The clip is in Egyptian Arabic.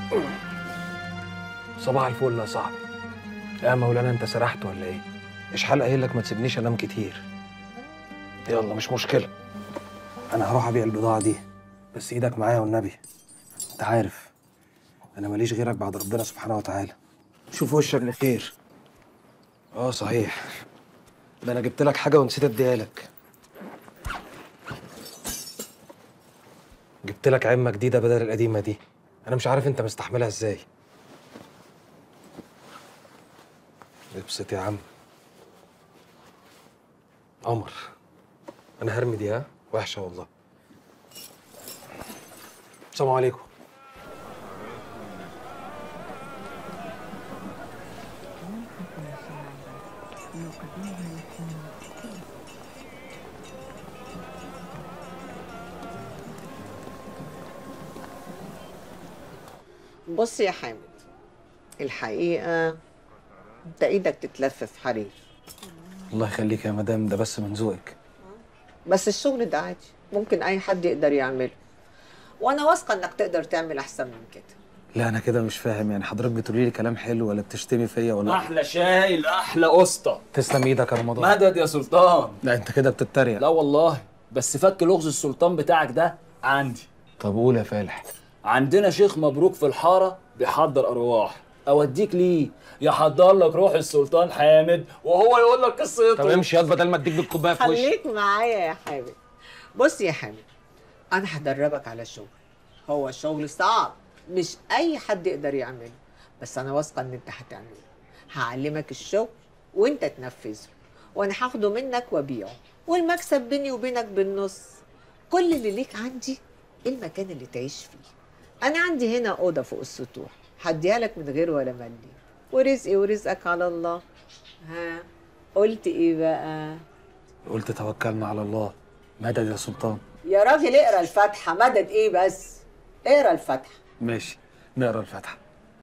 صباح الفل يا صاحبي يا مولانا انت سرحت ولا ايه اشحال قايل لك ما تسيبنيش انام كتير يلا مش مشكله انا هروح ابيع البضاعه دي بس ايدك معايا والنبي انت عارف انا ماليش غيرك بعد ربنا سبحانه وتعالى شوف وشك لخير اه صحيح ده انا جبت لك حاجه ونسيت اديها لك جبت لك عمه جديده بدل القديمه دي انا مش عارف انت مستحملها ازاي ابسط يا عم قمر انا هرمي دي ها وحشه والله السلام عليكم بص يا حامد الحقيقة انت ايدك تتلف في حرير الله يخليك يا مدام ده بس من ذوقك بس الشغل ده عادي ممكن اي حد يقدر يعمله وانا واثقة انك تقدر تعمل احسن من كده لا انا كده مش فاهم يعني حضرتك بتقولي لي كلام حلو ولا بتشتمي فيا ولا احلى شاي لاحلى قسطه تسلم ايدك يا رمضان مدد يا سلطان لا انت كده بتتريق لا والله بس فك لغز السلطان بتاعك ده عندي طب قول يا فالح عندنا شيخ مبروك في الحاره بيحضر ارواح اوديك ليه يحضر لك روح السلطان حامد وهو يقول لك قصته طب امشي ياض بدل ما اديك بالكوبايه في وشك خليك معايا يا حامد بص يا حامد انا هدربك على شغل هو شغل صعب مش اي حد يقدر يعمله بس انا واثقة ان انت هتعمله هعلمك الشغل وانت تنفذه وانا هاخده منك وابيعه والمكسب بيني وبينك بالنص كل اللي ليك عندي المكان اللي تعيش فيه انا عندي هنا اوضه فوق السطوح هديها لك من غير ولا ملي ورزقي ورزقك على الله ها قلت ايه بقى قلت توكلنا على الله مدد يا سلطان يا راجل اقرا الفاتحه مدد ايه بس اقرا الفاتحه ماشي نقرا الفاتحه